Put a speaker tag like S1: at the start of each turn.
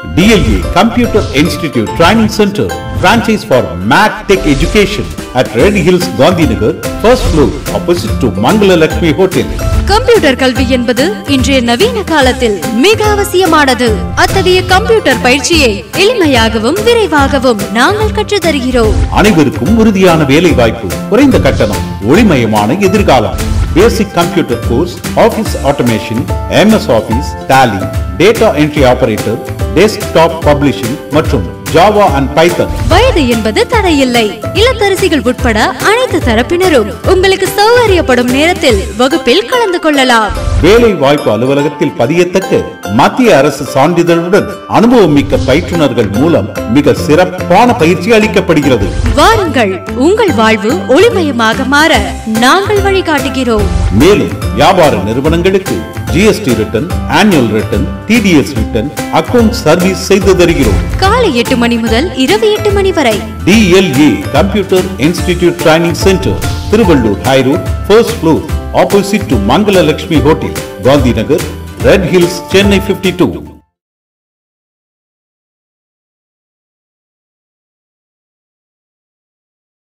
S1: DLE Computer Institute Training Center, franchise for Mac Tech Education at Red Hills, Gandhinagar, first floor, opposite to Mangala Lakshmi Hotel.
S2: Computer கல்வி என்பது இன்றைய நவீன காலத்தில் மிக அவசியமானது அத்தகைய கம்ப்யூட்டர் பயிற்சியை எளிமையாகவும் விரைவாகவும் நாங்கள் கற்றுத் தருகிறோம்
S1: அனைவருக்கும் உறுதியான வேலை வாய்ப்பு குறைந்த கட்டணம் ஒளிமயமான எதிர்காலம் basic computer course office automation MS office Tally data entry operator desktop publishing மற்றும் ஜாவா அண்ட் பைத்தன்
S2: வயது என்பது தடையில்லை இல்லத்தரசிகள் உட்பட அனைத்து தரப்பினரும் உங்களுக்கு சௌகரியப்படும் நேரத்தில் வகுப்பில் கலந்து கொள்ளலாம்
S1: வேலை வாய்ப்பு அலுவலகத்தில் பதியத்தக்க மத்திய அரசு சான்றிதழுடன் அனுபவம் மிக்க பயிற்றுனர்கள் மூலம் மிக சிறப்பான பயிற்சி அளிக்கப்படுகிறது
S2: வாருங்கள் உங்கள் வாழ்வு ஒளிமயமாக மாற நாங்கள் வழிகாட்டுகிறோம்
S1: மேலும் வியாபார நிறுவனங்களுக்கு GST return annual return TDS return account service செய்து தருகிறோம்
S2: காலை எட்டு மணி முதல் இரவு எட்டு மணி வரை
S1: DLA computer institute training centre Thiruvallur High Road first floor opposite to Mangala Lakshmi hotel Gandhi Nagar Red Hills Chennai 52